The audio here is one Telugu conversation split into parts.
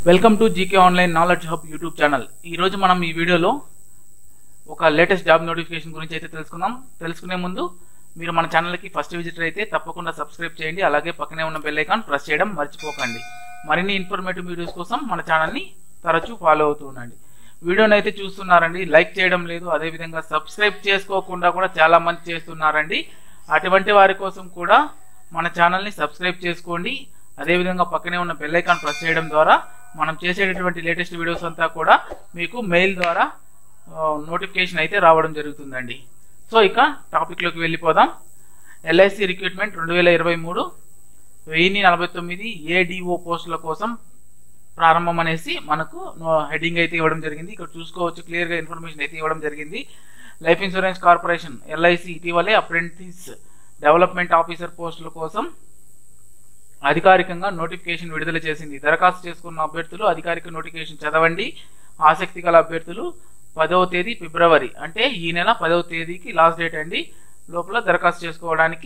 welcome to G K online knowledge hub YouTube channel ఈరోజు మనం ఈ వీడియోలో ఒక లేటెస్ట్ జాబ్ నోటిఫికేషన్ గురించి అయితే తెలుసుకుందాం తెలుసుకునే ముందు మీరు మన ఛానల్కి ఫస్ట్ విజిటర్ అయితే తప్పకుండా సబ్స్క్రైబ్ చేయండి అలాగే పక్కనే ఉన్న బెల్ ఐకాన్ ప్రెస్ చేయడం మర్చిపోకండి మరిన్ని ఇన్ఫర్మేటివ్ వీడియోస్ కోసం మన ఛానల్ని తరచూ ఫాలో అవుతూ ఉండండి వీడియోని అయితే చూస్తున్నారండి లైక్ చేయడం లేదు అదేవిధంగా సబ్స్క్రైబ్ చేసుకోకుండా కూడా చాలా మంది చేస్తున్నారండి అటువంటి వారి కోసం కూడా మన ఛానల్ని సబ్స్క్రైబ్ చేసుకోండి అదేవిధంగా పక్కనే ఉన్న బెల్ ఐకాన్ ప్రెస్ చేయడం ద్వారా మనం చేసేటటువంటి లేటెస్ట్ వీడియోస్ అంతా కూడా మీకు మెయిల్ ద్వారా నోటిఫికేషన్ అయితే రావడం జరుగుతుందండి సో ఇక టాపిక్లోకి వెళ్ళిపోదాం ఎల్ఐసి రిక్రూట్మెంట్ రెండు వేల ఇరవై మూడు వెయ్యి నలభై తొమ్మిది ఏడిఓ పోస్టుల కోసం ప్రారంభం అనేసి మనకు హెడ్డింగ్ అయితే ఇవ్వడం జరిగింది ఇక్కడ చూసుకోవచ్చు క్లియర్గా ఇన్ఫర్మేషన్ అయితే ఇవ్వడం జరిగింది లైఫ్ ఇన్సూరెన్స్ కార్పొరేషన్ ఎల్ఐసి ఇటీవలే అప్రెంటిస్ డెవలప్మెంట్ ఆఫీసర్ పోస్టుల కోసం అధికారికంగా నోటిఫికేషన్ విడుదల చేసింది దరఖాస్తు చేసుకున్న అభ్యర్థులు అధికారిక నోటిఫికేషన్ చదవండి ఆసక్తి గల అభ్యర్థులు పదవ తేదీ ఫిబ్రవరి అంటే ఈ నెల పదవ తేదీకి లాస్ట్ డేట్ అండి లోపల దరఖాస్తు చేసుకోవడానికి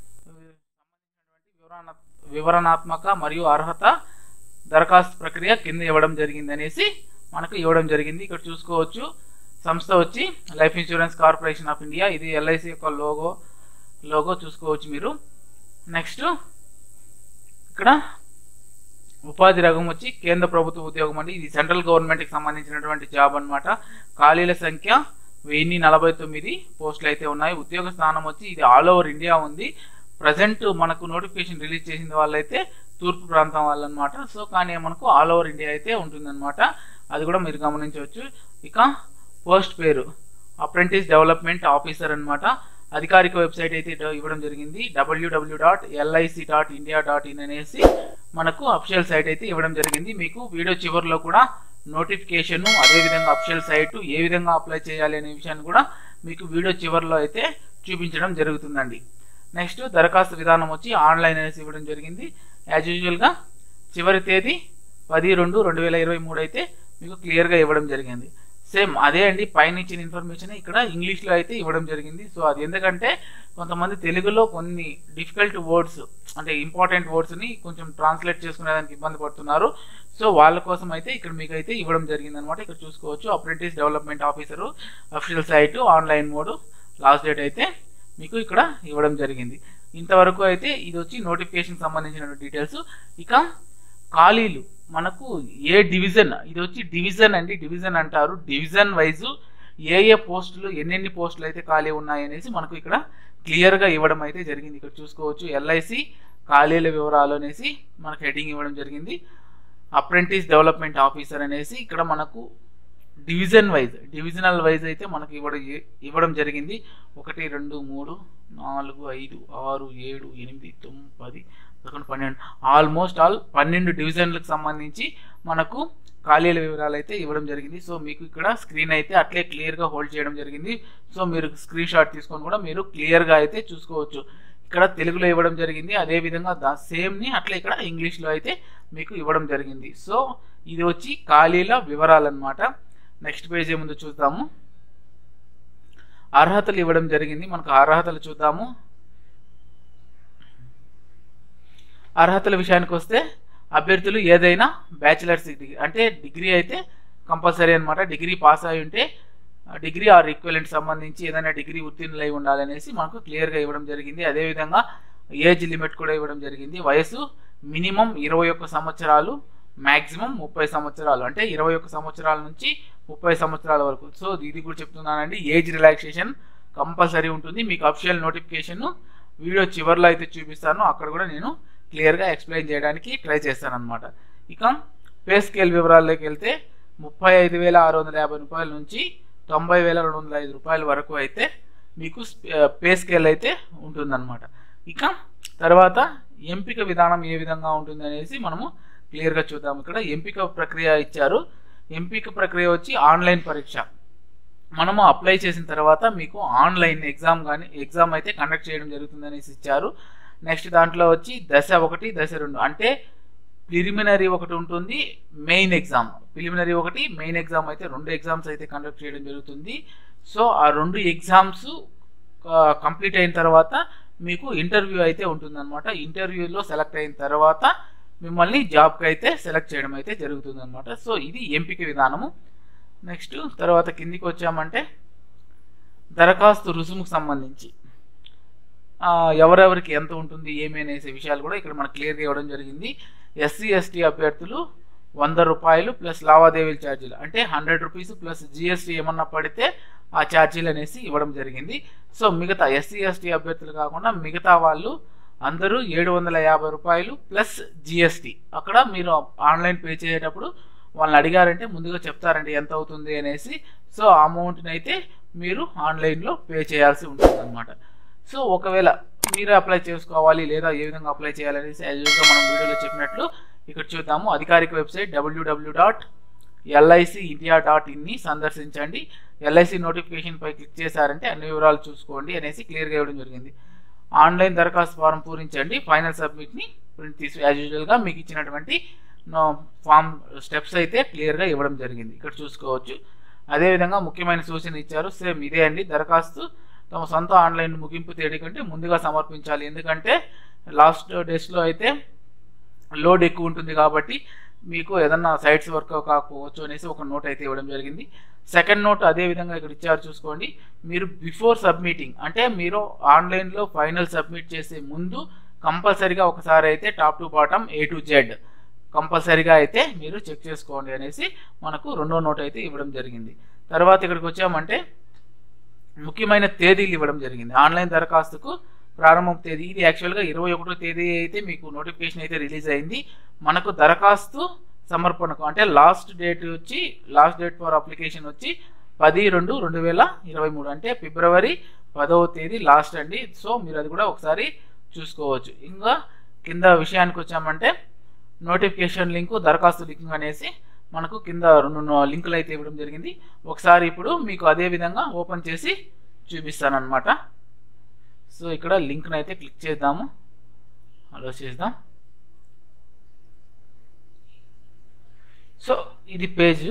వివరణ వివరణాత్మక మరియు అర్హత దరఖాస్తు ప్రక్రియ కింద ఇవ్వడం జరిగింది అనేసి మనకు ఇవ్వడం జరిగింది ఇక్కడ చూసుకోవచ్చు సంస్థ వచ్చి life insurance corporation of India ఇది ఎల్ఐసి యొక్క లోగో లోగో చూసుకోవచ్చు మీరు నెక్స్ట్ ఇక్కడ ఉపాధి రంగం వచ్చి కేంద్ర ప్రభుత్వ ఉద్యోగం అండి ఇది సెంట్రల్ గవర్నమెంట్కి సంబంధించినటువంటి జాబ్ అనమాట ఖాళీల సంఖ్య వెయ్యి నలభై తొమ్మిది పోస్టులు అయితే ఉన్నాయి ఉద్యోగ స్థానం వచ్చి ఇది ఆల్ ఓవర్ ఇండియా ఉంది ప్రజెంట్ మనకు నోటిఫికేషన్ రిలీజ్ చేసిన వాళ్ళైతే తూర్పు ప్రాంతం వాళ్ళనమాట సో కానీ మనకు ఆల్ ఓవర్ ఇండియా అయితే ఉంటుందన్నమాట అది కూడా మీరు గమనించవచ్చు ఇక పోస్ట్ పేరు అప్రెంటిస్ డెవలప్మెంట్ ఆఫీసర్ అనమాట అధికారిక వెబ్సైట్ అయితే ఇవ్వడం జరిగింది WW dot LIC dot India dot in అనేసి మనకు అఫిషియల్ సైట్ అయితే ఇవ్వడం జరిగింది మీకు వీడియో చివరిలో కూడా నోటిఫికేషన్ అదేవిధంగా అఫిషియల్ సైట్ ఏ విధంగా అప్లై చేయాలి అనే విషయాన్ని కూడా మీకు వీడియో చివరిలో అయితే చూపించడం జరుగుతుందండి నెక్స్ట్ దరఖాస్తు విధానం వచ్చి ఆన్లైన్ అనేసి ఇవ్వడం జరిగింది యాజ్ యూజువల్గా చివరి తేదీ పది రెండు రెండు వేల ఇరవై మూడు అయితే మీకు క్లియర్గా ఇవ్వడం జరిగింది సేమ్ అదే అండి పైన ఇచ్చిన ఇన్ఫర్మేషన్ ఇక్కడ ఇంగ్లీష్లో అయితే ఇవ్వడం జరిగింది సో అది ఎందుకంటే కొంతమంది తెలుగులో కొన్ని డిఫికల్ట్ వర్డ్స్ అంటే ఇంపార్టెంట్ వర్డ్స్ని కొంచెం ట్రాన్స్లేట్ చేసుకునేదానికి ఇబ్బంది పడుతున్నారు సో వాళ్ళ కోసం అయితే ఇక్కడ మీకు అయితే ఇవ్వడం జరిగింది అనమాట ఇక్కడ చూసుకోవచ్చు apprentice development officer official site online mode last date అయితే మీకు ఇక్కడ ఇవ్వడం జరిగింది ఇంతవరకు అయితే ఇది వచ్చి నోటిఫికేషన్ సంబంధించిన డీటెయిల్స్ ఇక ఖాళీలు మనకు ఏ డివిజన్ ఇది వచ్చి డివిజన్ అండి డివిజన్ అంటారు డివిజన్ వైజ్ ఏ ఏ పోస్టులు ఎన్నెన్ని పోస్టులు అయితే ఖాళీ ఉన్నాయి అనేసి మనకు ఇక్కడ క్లియర్గా ఇవ్వడం అయితే జరిగింది ఇక్కడ చూసుకోవచ్చు ఎల్ఐసి ఖాళీల వివరాలు అనేసి మనకు హెడ్డింగ్ ఇవ్వడం జరిగింది అప్రెంటిస్ డెవలప్మెంట్ ఆఫీసర్ అనేసి ఇక్కడ మనకు డివిజన్ వైజ్ డివిజనల్ వైజ్ అయితే మనకు ఇవ్వడం ఇవ్వడం జరిగింది ఒకటి రెండు మూడు నాలుగు ఐదు ఆరు ఏడు ఎనిమిది తొమ్మిది పది పదకొండు పన్నెండు ఆల్మోస్ట్ ఆల్ పన్నెండు డివిజన్లకు సంబంధించి మనకు ఖాళీల వివరాలు అయితే ఇవ్వడం జరిగింది సో మీకు ఇక్కడ స్క్రీన్ అయితే అట్లే క్లియర్గా హోల్డ్ చేయడం జరిగింది సో మీరు స్క్రీన్ షాట్ తీసుకొని కూడా మీరు క్లియర్గా అయితే చూసుకోవచ్చు ఇక్కడ తెలుగులో ఇవ్వడం జరిగింది అదేవిధంగా దా సేమ్ని అట్లా ఇక్కడ ఇంగ్లీష్లో అయితే మీకు ఇవ్వడం జరిగింది సో ఇది వచ్చి ఖాళీల వివరాలు అనమాట నెక్స్ట్ పేజ్ ఏముందో చూద్దాము అర్హతలు ఇవ్వడం జరిగింది మనకు అర్హతలు చూద్దాము అర్హతల విషయానికి వస్తే అభ్యర్థులు ఏదైనా బ్యాచిలర్స్ డిగ్రీ అంటే డిగ్రీ అయితే కంపల్సరీ అనమాట డిగ్రీ పాస్ అయి ఉంటే డిగ్రీ ఆర్ ఈక్వలెంట్ సంబంధించి ఏదైనా డిగ్రీ ఉత్తీర్ణులై ఉండాలనేసి మనకు క్లియర్గా ఇవ్వడం జరిగింది అదేవిధంగా ఏజ్ లిమిట్ కూడా ఇవ్వడం జరిగింది వయసు మినిమం ఇరవై ఒక్క సంవత్సరాలు మ్యాక్సిమం ముప్పై సంవత్సరాలు అంటే ఇరవై ఒక్క సంవత్సరాల నుంచి ముప్పై సంవత్సరాల వరకు సో ఇది కూడా చెప్తున్నానండి ఏజ్ రిలాక్సేషన్ కంపల్సరీ ఉంటుంది మీకు అఫిషియల్ నోటిఫికేషన్ వీడియో చివరిలో అయితే చూపిస్తాను అక్కడ కూడా నేను క్లియర్గా ఎక్స్ప్లెయిన్ చేయడానికి ట్రై చేస్తాను అనమాట ఇక పే స్కేల్ వివరాల్లోకి వెళ్తే ముప్పై ఐదు వేల ఆరు వందల యాభై రూపాయల నుంచి తొంభై వేల రెండు వందల ఐదు రూపాయల వరకు అయితే మీకు పే స్కేల్ అయితే ఉంటుందన్నమాట ఇక తర్వాత ఎంపిక విధానం ఏ విధంగా ఉంటుంది అనేసి మనము క్లియర్గా చూద్దాం ఇక్కడ ఎంపిక ప్రక్రియ ఇచ్చారు ఎంపిక ప్రక్రియ వచ్చి ఆన్లైన్ పరీక్ష మనము అప్లై చేసిన తర్వాత మీకు ఆన్లైన్ ఎగ్జామ్ కానీ ఎగ్జామ్ అయితే కండక్ట్ చేయడం జరుగుతుంది అనేసి ఇచ్చారు నెక్స్ట్ దాంట్లో వచ్చి దశ ఒకటి దశ రెండు అంటే ప్రిలిమినరీ ఒకటి ఉంటుంది మెయిన్ ఎగ్జామ్ ప్రిలిమినరీ ఒకటి మెయిన్ ఎగ్జామ్ అయితే రెండు ఎగ్జామ్స్ అయితే కండక్ట్ చేయడం జరుగుతుంది సో ఆ రెండు ఎగ్జామ్స్ కంప్లీట్ అయిన తర్వాత మీకు ఇంటర్వ్యూ అయితే ఉంటుందన్నమాట ఇంటర్వ్యూలో సెలెక్ట్ అయిన తర్వాత మిమ్మల్ని జాబ్కి అయితే సెలెక్ట్ చేయడం అయితే జరుగుతుంది అనమాట సో ఇది ఎంపిక విధానము నెక్స్ట్ తర్వాత కిందికి వచ్చామంటే దరఖాస్తు రుసుముకు సంబంధించి ఆ, ఎవరెవరికి ఎంత ఉంటుంది ఏమి అనేసే విషయాలు కూడా ఇక్కడ మనకు క్లియర్గా ఇవ్వడం జరిగింది ఎస్సీ ఎస్టీ అభ్యర్థులు వంద రూపాయలు ప్లస్ లావాదేవీల ఛార్జీలు అంటే హండ్రెడ్ రూపీస్ ప్లస్ జిఎస్టీ ఏమన్నా పడితే ఆ ఛార్జీలు అనేసి ఇవ్వడం జరిగింది సో మిగతా ఎస్సీ ఎస్టీ అభ్యర్థులు కాకుండా మిగతా వాళ్ళు అందరూ ఏడు వందల యాభై రూపాయలు ప్లస్ జిఎస్టీ అక్కడ మీరు ఆన్లైన్ పే చేసేటప్పుడు వాళ్ళని అడిగారంటే ముందుగా చెప్తారండి ఎంత అవుతుంది అనేసి సో ఆ అమౌంట్ని అయితే మీరు ఆన్లైన్లో పే చేయాల్సి ఉంటుంది సో ఒకవేళ మీరే అప్లై చేసుకోవాలి లేదా ఏ విధంగా అప్లై చేయాలనేసి యాజ్ యూజువల్గా మనం వీడియోలో చెప్పినట్లు ఇక్కడ చూద్దాము అధికారిక website WW dot LIC India dot ఇన్ని సందర్శించండి ఎల్ఐసి నోటిఫికేషన్ పై క్లిక్ చేశారంటే అన్ని వివరాలు చూసుకోండి అనేసి క్లియర్గా ఇవ్వడం జరిగింది ఆన్లైన్ దరఖాస్తు ఫారం పూరించండి ఫైనల్ సబ్మిట్ని ప్రింట్ తీసి యాజ్ యూజువల్గా మీకు ఇచ్చినటువంటి ఫామ్ స్టెప్స్ అయితే క్లియర్గా ఇవ్వడం జరిగింది ఇక్కడ చూసుకోవచ్చు అదేవిధంగా ముఖ్యమైన సూచన ఇచ్చారు సేమ్ ఇదే అండి దరఖాస్తు తమ సొంత ఆన్లైన్ ముగింపు తేదీ కంటే ముందుగా సమర్పించాలి ఎందుకంటే లాస్ట్ డేస్లో అయితే లోడ్ ఎక్కువ ఉంటుంది కాబట్టి మీకు ఏదన్నా సైట్స్ వర్క్ కాకపోవచ్చు అనేసి ఒక నోట్ అయితే ఇవ్వడం జరిగింది సెకండ్ నోట్ అదే విధంగా ఇక్కడ ఇచ్చారు చూసుకోండి మీరు బిఫోర్ సబ్మిటింగ్ అంటే మీరు ఆన్లైన్లో ఫైనల్ సబ్మిట్ చేసే ముందు కంపల్సరీగా ఒకసారి అయితే top to bottom A to Z కంపల్సరీగా అయితే మీరు చెక్ చేసుకోండి అనేసి మనకు రెండో నోట్ అయితే ఇవ్వడం జరిగింది తర్వాత ఇక్కడికి వచ్చామంటే ముఖ్యమైన తేదీలు ఇవ్వడం జరిగింది ఆన్లైన్ దరఖాస్తుకు ప్రారంభం తేదీ ఇది యాక్చువల్గా ఇరవై ఒకటో తేదీ అయితే మీకు నోటిఫికేషన్ అయితే రిలీజ్ అయింది మనకు దరఖాస్తు సమర్పణకు అంటే లాస్ట్ డేట్ వచ్చి లాస్ట్ డేట్ ఫర్ అప్లికేషన్ వచ్చి పది రెండు రెండు వేల ఇరవై మూడు అంటే ఫిబ్రవరి పదవ తేదీ లాస్ట్ అండి సో మీరు అది కూడా ఒకసారి చూసుకోవచ్చు ఇంకా కింద విషయానికి వచ్చామంటే నోటిఫికేషన్ లింకు దరఖాస్తు లింక్ అనేసి మనకు కింద రెండు లింకులు అయితే ఇవ్వడం జరిగింది ఒకసారి ఇప్పుడు మీకు అదే విధంగా ఓపెన్ చేసి చూపిస్తానమాట సో ఇక్కడ లింక్ని అయితే క్లిక్ చేద్దాము అలో చేద్దాం సో ఇది పేజ్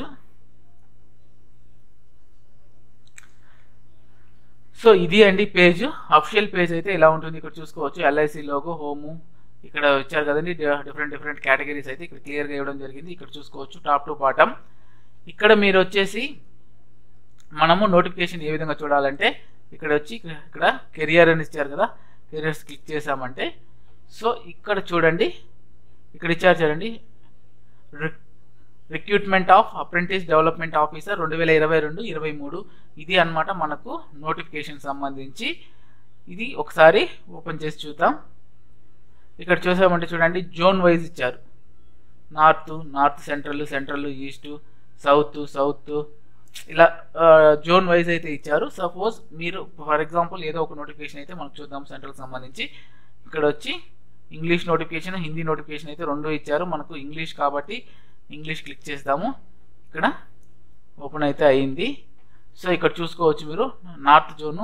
సో ఇది అండి పేజ్ అఫిషియల్ పేజ్ అయితే ఇలా ఉంటుంది ఇక్కడ చూసుకోవచ్చు ఎల్ఐసి లోగో హోము ఇక్కడ వచ్చారు కదండి డిఫరెంట్ డిఫరెంట్ కేటగిరీస్ అయితే ఇక్కడ క్లియర్గా ఇవ్వడం జరిగింది ఇక్కడ చూసుకోవచ్చు టాప్ టు బాటమ్ ఇక్కడ మీరు వచ్చేసి మనము నోటిఫికేషన్ ఏ విధంగా చూడాలంటే ఇక్కడ వచ్చి ఇక్కడ కెరియర్ అని ఇచ్చారు కదా కెరియర్స్ క్లిక్ చేసామంటే సో ఇక్కడ చూడండి ఇక్కడ ఇచ్చారు చూడండి recruitment of apprentice development officer రెండు వేల ఇరవై రెండు ఇరవై మూడు ఇది అనమాట మనకు నోటిఫికేషన్ సంబంధించి ఇది ఒకసారి ఓపెన్ చేసి చూద్దాం ఇక్కడ చూసామంటే చూడండి జోన్ వైజ్ ఇచ్చారు north north central central east south south ఇలా జోన్ వైజ్ అయితే ఇచ్చారు సపోజ్ మీరు ఫర్ ఎగ్జాంపుల్ ఏదో ఒక నోటిఫికేషన్ అయితే మనకు చూద్దాం సెంట్రల్కి సంబంధించి ఇక్కడ వచ్చి ఇంగ్లీష్ నోటిఫికేషన్ హిందీ నోటిఫికేషన్ అయితే రెండు ఇచ్చారు మనకు ఇంగ్లీష్ కాబట్టి ఇంగ్లీష్ క్లిక్ చేద్దాము ఇక్కడ ఓపెన్ అయితే అయింది సో ఇక్కడ చూసుకోవచ్చు మీరు నార్త్ జోను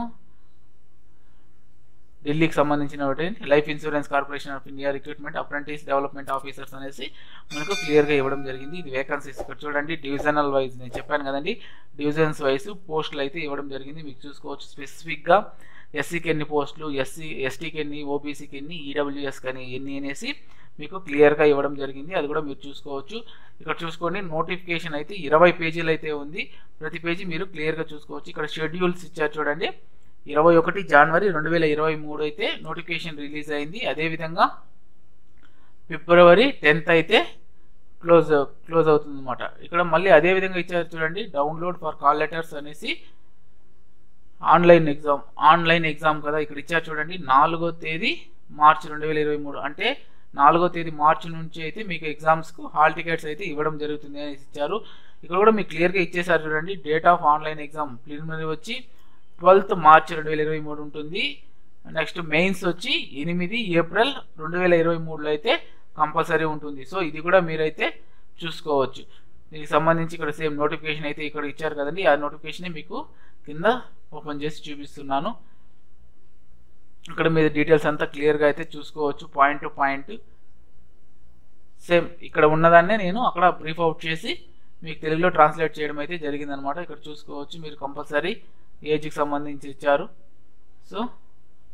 ఢిల్లీకి సంబంధించిన life insurance corporation of India recruitment apprentice development officers అనేసి మనకు క్లియర్గా ఇవ్వడం జరిగింది ఇది వేకన్సీస్ ఇక్కడ చూడండి డివిజనల్ వైజ్ నేను చెప్పాను కదండి డివిజన్స్ వైజ్ పోస్టులు అయితే ఇవ్వడం జరిగింది మీకు చూసుకోవచ్చు స్పెసిఫిక్గా ఎస్సీకి ఎన్ని పోస్టులు ఎస్సీ ఎస్టీకి ఎన్ని ఓబీసీకి ఎన్ని ఈడబ్ల్యూఎస్కి ఎన్ని ఎన్ని అనేసి మీకు క్లియర్గా ఇవ్వడం జరిగింది అది కూడా మీరు చూసుకోవచ్చు ఇక్కడ చూసుకోండి నోటిఫికేషన్ అయితే ఇరవై పేజీలు అయితే ఉంది ప్రతి పేజీ మీరు క్లియర్గా చూసుకోవచ్చు ఇక్కడ షెడ్యూల్స్ ఇచ్చారు చూడండి ఇరవై ఒకటి జనవరి రెండు వేల ఇరవై మూడు అయితే నోటిఫికేషన్ రిలీజ్ అయింది అదేవిధంగా ఫిబ్రవరి టెన్త్ అయితే క్లోజ్ క్లోజ్ అవుతుంది అనమాట ఇక్కడ మళ్ళీ అదే విధంగా ఇచ్చారు చూడండి డౌన్లోడ్ ఫర్ కాల్ లెటర్స్ అనేసి ఆన్లైన్ ఎగ్జామ్ ఆన్లైన్ ఎగ్జామ్ కదా ఇక్కడ ఇచ్చారు చూడండి నాలుగో తేదీ మార్చి రెండు వేల ఇరవై మూడు అంటే నాలుగో తేదీ మార్చి నుంచి అయితే మీకు ఎగ్జామ్స్కు హాల్ టికెట్స్ అయితే ఇవ్వడం జరుగుతుంది అని ఇచ్చారు ఇక్కడ కూడా మీకు క్లియర్గా ఇచ్చేసారు చూడండి date of online exam preliminary వచ్చి ట్వెల్త్ మార్చ్ రెండు వేల ఇరవై మూడు ఉంటుంది నెక్స్ట్ మెయిన్స్ వచ్చి ఎనిమిది ఏప్రిల్ రెండు వేల ఇరవై మూడులో అయితే కంపల్సరీ ఉంటుంది సో ఇది కూడా మీరైతే చూసుకోవచ్చు దీనికి సంబంధించి ఇక్కడ సేమ్ నోటిఫికేషన్ అయితే ఇక్కడ ఇచ్చారు కదండి ఆ నోటిఫికేషన్ మీకు కింద ఓపెన్ చేసి చూపిస్తున్నాను ఇక్కడ మీద డీటెయిల్స్ అంతా క్లియర్గా అయితే చూసుకోవచ్చు పాయింట్ టు పాయింట్ సేమ్ ఇక్కడ ఉన్నదాన్నే నేను అక్కడ బ్రీఫ్ అవుట్ చేసి మీకు తెలుగులో ట్రాన్స్లేట్ చేయడం అయితే జరిగిందనమాట ఇక్కడ చూసుకోవచ్చు మీరు కంపల్సరీ ఏజ్కి సంబంధించి ఇచ్చారు సో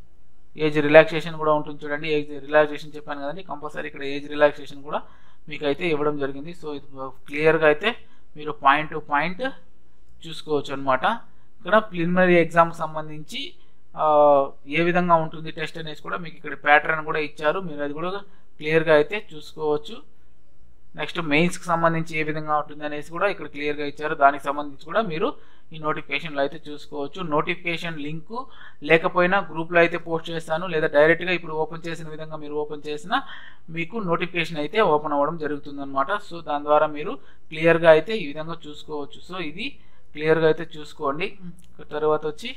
ఏజ్ రిలాక్సేషన్ కూడా ఉంటుంది చూడండి ఏజ్ రిలాక్సేషన్ చెప్పాను కదండి కంపల్సరీ ఇక్కడ ఏజ్ రిలాక్సేషన్ కూడా మీకు అయితే ఇవ్వడం జరిగింది సో ఇది క్లియర్గా అయితే మీరు పాయింట్ టు పాయింట్ చూసుకోవచ్చు అనమాట ఇక్కడ ప్రిలిమినరీ ఎగ్జామ్కి సంబంధించి ఆ, ఏ విధంగా ఉంటుంది టెస్ట్ అనేసి కూడా మీకు ఇక్కడ ప్యాటర్న్ కూడా ఇచ్చారు మీరు అది కూడా క్లియర్గా అయితే చూసుకోవచ్చు నెక్స్ట్ మెయిన్స్కి సంబంధించి ఏ విధంగా ఉంటుంది అనేసి కూడా ఇక్కడ క్లియర్గా ఇచ్చారు దానికి సంబంధించి కూడా మీరు ఈ నోటిఫికేషన్లో అయితే చూసుకోవచ్చు నోటిఫికేషన్ లింకు లేకపోయినా గ్రూప్లో అయితే పోస్ట్ చేస్తాను లేదా డైరెక్ట్గా ఇప్పుడు ఓపెన్ చేసిన విధంగా మీరు ఓపెన్ చేసినా మీకు నోటిఫికేషన్ అయితే ఓపెన్ అవ్వడం జరుగుతుంది అనమాట సో దాని ద్వారా మీరు క్లియర్గా అయితే ఈ విధంగా చూసుకోవచ్చు సో ఇది క్లియర్గా అయితే చూసుకోండి ఇక తర్వాత వచ్చి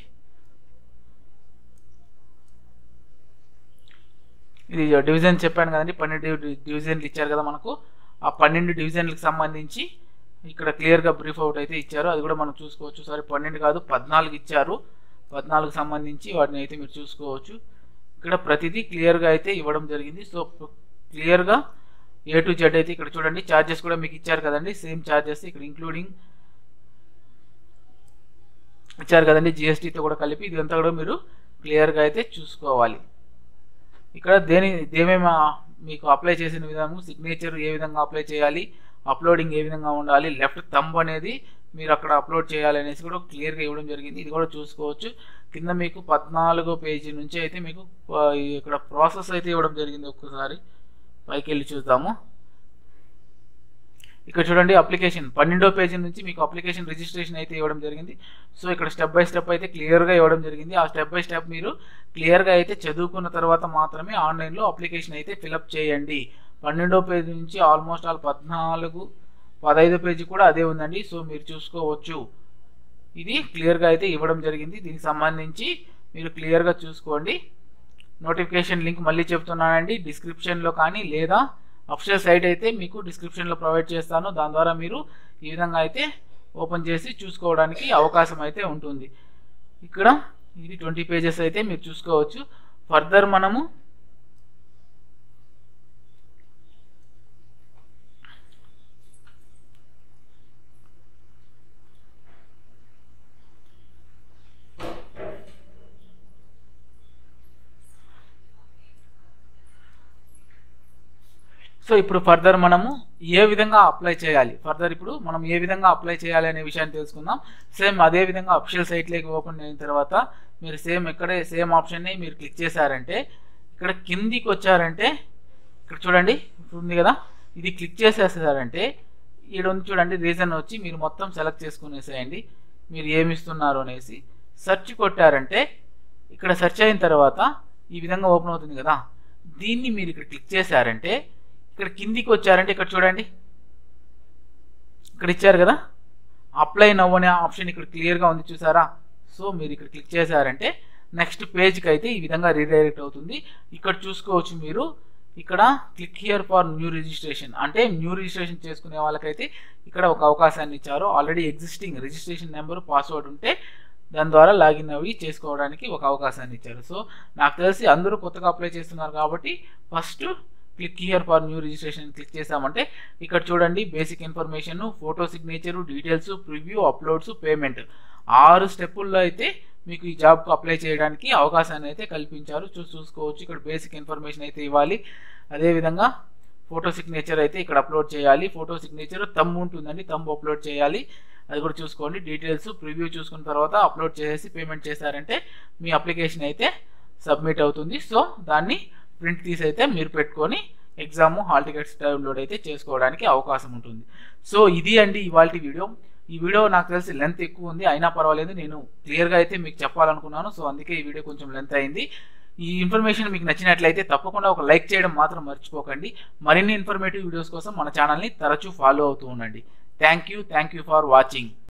ఇది డివిజన్ చెప్పాను కదండి పన్నెండు డి- డివిజన్లు ఇచ్చారు కదా మనకు ఆ పన్నెండు డివిజన్లకు సంబంధించి ఇక్కడ క్లియర్గా బ్రీఫ్ అవుట్ అయితే ఇచ్చారు అది కూడా మనం చూసుకోవచ్చు సారీ పన్నెండు కాదు పద్నాలుగు ఇచ్చారు పద్నాలుగు సంబంధించి వాటిని అయితే మీరు చూసుకోవచ్చు ఇక్కడ ప్రతిదీ క్లియర్గా అయితే ఇవ్వడం జరిగింది సో క్లియర్గా ఏ టు జెడ్ అయితే ఇక్కడ చూడండి ఛార్జెస్ కూడా మీకు ఇచ్చారు కదండి సేమ్ ఛార్జెస్ ఇక్కడ ఇంక్లూడింగ్ ఇచ్చారు కదండి జిఎస్టీతో కూడా కలిపి ఇదంతా కూడా మీరు క్లియర్గా అయితే చూసుకోవాలి ఇక్కడ దేని దేమేమి మీకు అప్లై చేసిన విధానం సిగ్నేచర్ ఏ విధంగా అప్లై చేయాలి అప్లోడింగ్ ఏ విధంగా ఉండాలి లెఫ్ట్ థంబ్ అనేది మీరు అక్కడ అప్లోడ్ చేయాలి అనేసి కూడా క్లియర్గా ఇవ్వడం జరిగింది ఇది కూడా చూసుకోవచ్చు కింద మీకు పద్నాలుగో పేజీ నుంచి అయితే మీకు ఆ, ఇక్కడ ప్రాసెస్ అయితే ఇవ్వడం జరిగింది ఒక్కసారి పైకి వెళ్ళి చూద్దాము ఇక్కడ చూడండి అప్లికేషన్ పన్నెండో పేజీ నుంచి మీకు అప్లికేషన్ రిజిస్ట్రేషన్ అయితే ఇవ్వడం జరిగింది సో ఇక్కడ స్టెప్ బై స్టెప్ అయితే క్లియర్గా ఇవ్వడం జరిగింది ఆ స్టెప్ బై స్టెప్ మీరు క్లియర్గా అయితే చదువుకున్న తర్వాత మాత్రమే ఆన్లైన్లో అప్లికేషన్ అయితే ఫిలప్ చేయండి పన్నెండో పేజీ నుంచి ఆల్మోస్ట్ ఆల్ పద్నాలుగు పదహైదో పేజీ కూడా అదే ఉందండి సో మీరు చూసుకోవచ్చు ఇది క్లియర్గా అయితే ఇవ్వడం జరిగింది దీనికి సంబంధించి మీరు క్లియర్గా చూసుకోండి నోటిఫికేషన్ లింక్ మళ్ళీ చెప్తున్నానండి డిస్క్రిప్షన్లో కానీ లేదా అఫిషియల్ సైట్ అయితే మీకు డిస్క్రిప్షన్లో ప్రొవైడ్ చేస్తాను దాని ద్వారా మీరు ఈ విధంగా అయితే ఓపెన్ చేసి చూసుకోవడానికి అవకాశం అయితే ఉంటుంది ఇక్కడ ఇది ట్వంటీ పేజెస్ అయితే మీరు చూసుకోవచ్చు ఫర్దర్ మనము సో ఇప్పుడు ఫర్దర్ మనము ఏ విధంగా అప్లై చేయాలి ఫర్దర్ ఇప్పుడు మనం ఏ విధంగా అప్లై చేయాలి అనే విషయాన్ని తెలుసుకుందాం సేమ్ అదే విధంగా అఫిషియల్ సైట్లోకి ఓపెన్ అయిన తర్వాత మీరు సేమ్ ఇక్కడే సేమ్ ఆప్షన్ని మీరు క్లిక్ చేశారంటే ఇక్కడ కిందికి వచ్చారంటే ఇక్కడ చూడండి ఇప్పుడు ఉంది కదా ఇది క్లిక్ చేసేసారంటే ఈడ ఉంది చూడండి రీజన్ వచ్చి మీరు మొత్తం సెలెక్ట్ చేసుకునేసేయండి మీరు ఏమి ఇస్తున్నారు అనేసి సెర్చ్ కొట్టారంటే ఇక్కడ సెర్చ్ అయిన తర్వాత ఈ విధంగా ఓపెన్ అవుతుంది కదా దీన్ని మీరు ఇక్కడ క్లిక్ చేశారంటే ఇక్కడ కిందికి వచ్చారంటే ఇక్కడ చూడండి ఇక్కడ ఇచ్చారు కదా అప్లై నవ్ అనే ఆప్షన్ ఇక్కడ క్లియర్గా ఉంది చూసారా సో మీరు ఇక్కడ క్లిక్ చేశారంటే నెక్స్ట్ పేజ్కి అయితే ఈ విధంగా రీడైరెక్ట్ అవుతుంది ఇక్కడ చూసుకోవచ్చు మీరు ఇక్కడ click here for new registration అంటే న్యూ రిజిస్ట్రేషన్ చేసుకునే వాళ్ళకైతే ఇక్కడ ఒక అవకాశాన్ని ఇచ్చారు already existing registration number password ఉంటే దాని ద్వారా లాగిన్ అవి చేసుకోవడానికి ఒక అవకాశాన్ని ఇచ్చారు సో నాకు తెలిసి అందరూ కొత్తగా అప్లై చేస్తున్నారు కాబట్టి first click here for new registration click చేసామంటే ఇక్కడ చూడండి basic information photo signature details preview uploads payment ఆరు స్టెప్పుల్లో అయితే మీకు ఈ జాబ్కు అప్లై చేయడానికి అవకాశాన్ని అయితే కల్పించారు చూ చూసుకోవచ్చు ఇక్కడ బేసిక్ ఇన్ఫర్మేషన్ అయితే ఇవ్వాలి అదేవిధంగా ఫోటో సిగ్నేచర్ అయితే ఇక్కడ అప్లోడ్ చేయాలి ఫోటో సిగ్నేచర్ తమ్ ఉంటుందండి తమ్ అప్లోడ్ చేయాలి అది కూడా చూసుకోండి డీటెయిల్స్ ప్రివ్యూ చూసుకున్న తర్వాత అప్లోడ్ చేసేసి పేమెంట్ చేశారంటే మీ అప్లికేషన్ అయితే సబ్మిట్ అవుతుంది సో దాన్ని ప్రింట్ తీసి అయితే మీరు పెట్టుకొని ఎగ్జామ్ హాల్ టికెట్స్ డౌన్లోడ్ అయితే చేసుకోవడానికి అవకాశం ఉంటుంది సో ఇది అండి ఇవాళ వీడియో ఈ వీడియో నాకు తెలిసి లెంత్ ఎక్కువ ఉంది అయినా పర్వాలేదు నేను క్లియర్గా అయితే మీకు చెప్పాలనుకున్నాను సో అందుకే ఈ వీడియో కొంచెం లెంత్ అయింది ఈ ఇన్ఫర్మేషన్ మీకు నచ్చినట్లయితే తప్పకుండా ఒక లైక్ చేయడం మాత్రం మర్చిపోకండి మరిన్ని ఇన్ఫర్మేటివ్ వీడియోస్ కోసం మన ఛానల్ని తరచూ ఫాలో అవుతూ ఉండండి thank you thank you for watching